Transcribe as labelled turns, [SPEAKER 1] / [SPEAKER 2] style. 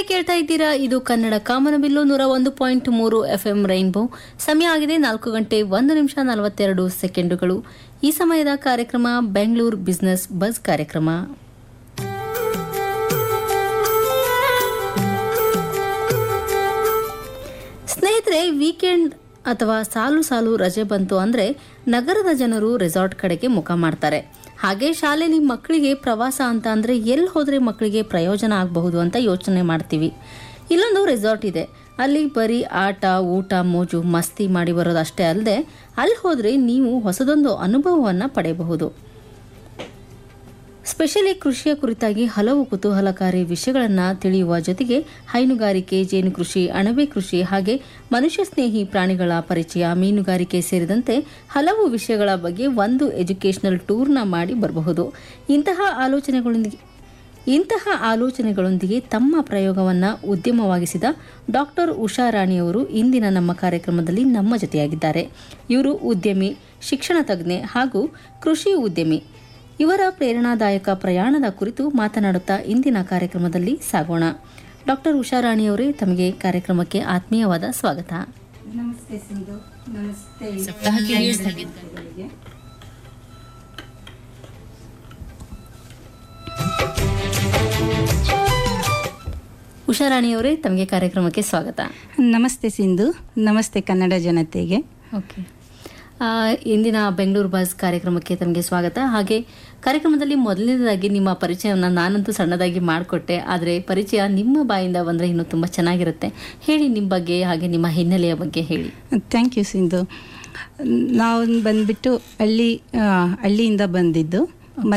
[SPEAKER 1] ಕೇಳ್ತಾ ಇದ್ದೀರಾ ಇದು ಕನ್ನಡ ಕಾಮನಬಿಲ್ಲು ನೂರ ಒಂದು ಪಾಯಿಂಟ್ ಮೂರು ಎಫ್ ಎಂ ರೈನ್ಬೋ ಸಮಯ ಆಗಿದೆ ನಾಲ್ಕು ಗಂಟೆ ಒಂದು ನಿಮಿಷ ನಲವತ್ತೆರಡು ಸೆಕೆಂಡುಗಳು ಈ ಸಮಯದ ಕಾರ್ಯಕ್ರಮ ಬೆಂಗಳೂರು ಬಿಸಿನೆಸ್ ಬಸ್ ಕಾರ್ಯಕ್ರಮ ಸ್ನೇಹಿತರೆ ವೀಕೆಂಡ್ ಅಥವಾ ಸಾಲು ಸಾಲು ರಜೆ ಬಂತು ಅಂದ್ರೆ ನಗರದ ಜನರು ರೆಸಾರ್ಟ್ ಕಡೆಗೆ ಮುಖ ಮಾಡ್ತಾರೆ ಹಾಗೆ ಶಾಲೆಯಲ್ಲಿ ಮಕ್ಕಳಿಗೆ ಪ್ರವಾಸ ಅಂತ ಅಂದ್ರೆ ಎಲ್ಲಿ ಹೋದ್ರೆ ಮಕ್ಕಳಿಗೆ ಪ್ರಯೋಜನ ಆಗಬಹುದು ಅಂತ ಯೋಚನೆ ಮಾಡ್ತೀವಿ ಇಲ್ಲೊಂದು ರೆಸಾರ್ಟ್ ಇದೆ ಅಲ್ಲಿ ಬರೀ ಆಟ ಊಟ ಮೋಜು ಮಸ್ತಿ ಮಾಡಿ ಬರೋದಷ್ಟೇ ಅಲ್ಲದೆ ಅಲ್ಲಿ ಹೋದ್ರೆ ನೀವು ಹೊಸದೊಂದು ಅನುಭವವನ್ನು ಪಡೆಯಬಹುದು ಸ್ಪೆಷಲಿ ಕೃಷಿಯ ಕುರಿತಾಗಿ ಹಲವು ಕುತೂಹಲಕಾರಿ ವಿಷಯಗಳನ್ನು ತಿಳಿಯುವ ಜೊತೆಗೆ ಹೈನುಗಾರಿಕೆ ಜೇನು ಕೃಷಿ ಅಣಬೆ ಕೃಷಿ ಹಾಗೆ ಮನುಷ್ಯ ಸ್ನೇಹಿ ಪ್ರಾಣಿಗಳ ಪರಿಚಯ ಮೀನುಗಾರಿಕೆ ಸೇರಿದಂತೆ ಹಲವು ವಿಷಯಗಳ ಬಗ್ಗೆ ಒಂದು ಎಜುಕೇಷನಲ್ ಟೂರ್ನ ಮಾಡಿ ಬರಬಹುದು ಇಂತಹ ಆಲೋಚನೆಗಳೊಂದಿಗೆ ಇಂತಹ ಆಲೋಚನೆಗಳೊಂದಿಗೆ ತಮ್ಮ ಪ್ರಯೋಗವನ್ನು ಉದ್ಯಮವಾಗಿಸಿದ ಡಾಕ್ಟರ್ ಉಷಾ ರಾಣಿಯವರು ಇಂದಿನ ನಮ್ಮ ಕಾರ್ಯಕ್ರಮದಲ್ಲಿ ನಮ್ಮ ಜೊತೆಯಾಗಿದ್ದಾರೆ ಇವರು ಉದ್ಯಮಿ ಶಿಕ್ಷಣ ತಜ್ಞೆ ಹಾಗೂ ಕೃಷಿ ಉದ್ಯಮಿ ಇವರ ಪ್ರೇರಣಾದಾಯಕ ಪ್ರಯಾಣದ ಕುರಿತು ಮಾತನಾಡುತ್ತಾ ಇಂದಿನ ಕಾರ್ಯಕ್ರಮದಲ್ಲಿ ಸಾಗೋಣ ಡಾಕ್ಟರ್ ಉಷಾರಾಣಿಯವರೇ ತಮಗೆ ಕಾರ್ಯಕ್ರಮಕ್ಕೆ ಆತ್ಮೀಯವಾದ ಸ್ವಾಗತ
[SPEAKER 2] ನಮಸ್ತೆ ಸಿಂಧು ನಮಸ್ತೆ ಗಳಿಗೆ.
[SPEAKER 1] ಉಷಾರಾಣಿಯವರೇ ತಮಗೆ ಕಾರ್ಯಕ್ರಮಕ್ಕೆ ಸ್ವಾಗತ
[SPEAKER 2] ನಮಸ್ತೆ ಸಿಂಧು ನಮಸ್ತೆ ಕನ್ನಡ ಜನತೆಗೆ
[SPEAKER 1] ಓಕೆ ಆ, ಇಂದಿನ ಬೆಂಗಳೂರು ಬಸ್ ಕಾರ್ಯಕ್ರಮಕ್ಕೆ ತಮಗೆ ಸ್ವಾಗತ ಹಾಗೆ ಕಾರ್ಯಕ್ರಮದಲ್ಲಿ ಮೊದಲನೇದಾಗಿ ನಿಮ್ಮ ಪರಿಚಯವನ್ನು ನಾನಂತೂ ಸಣ್ಣದಾಗಿ ಮಾಡಿಕೊಟ್ಟೆ ಆದರೆ ಪರಿಚಯ ನಿಮ್ಮ ಬಾಯಿಂದ ಬಂದರೆ ಇನ್ನೂ ತುಂಬ ಚೆನ್ನಾಗಿರುತ್ತೆ ಹೇಳಿ ನಿಮ್ಮ ಬಗ್ಗೆ ಹಾಗೆ ನಿಮ್ಮ ಹಿನ್ನೆಲೆಯ ಬಗ್ಗೆ ಹೇಳಿ
[SPEAKER 2] ಥ್ಯಾಂಕ್ ಯು ಸಿಂಧು ನಾವು ಬಂದ್ಬಿಟ್ಟು ಹಳ್ಳಿ ಆ, ಹಳ್ಳಿಯಿಂದ ಬಂದಿದ್ದು